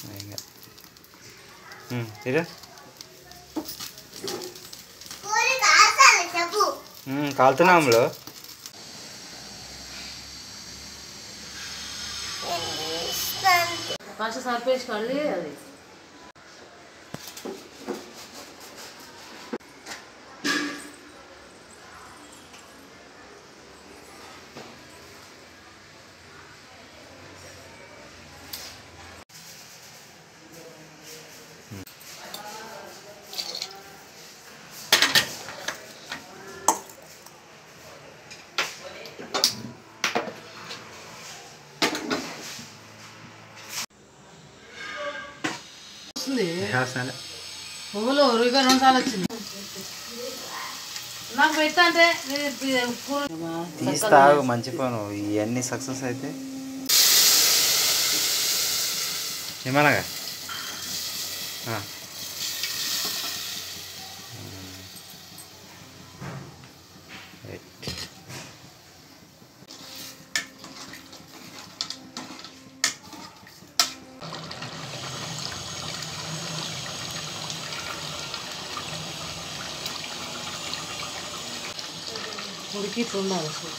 ఇంకా ఉమ్, ఇదే పూరి కాల్చాలి చెప్పు ఉమ్, కాలుతున్నాంలో ఫస్ట్ సర్పేసుకోండి అది వస్తుంది వేస్తాలే పువ్వులు ఉరిగా రెండు సార్లు వచ్చింది నాకు పెట్టా అంటే ఇది- ఇది కూర- తీస్తావు మంచి ఫోన్ ఇవన్నీ సక్సెస్ అయితే ఏమనగా ఆ. రైట్. ఉడికి ఇట్లా ఉండాలి అసలు.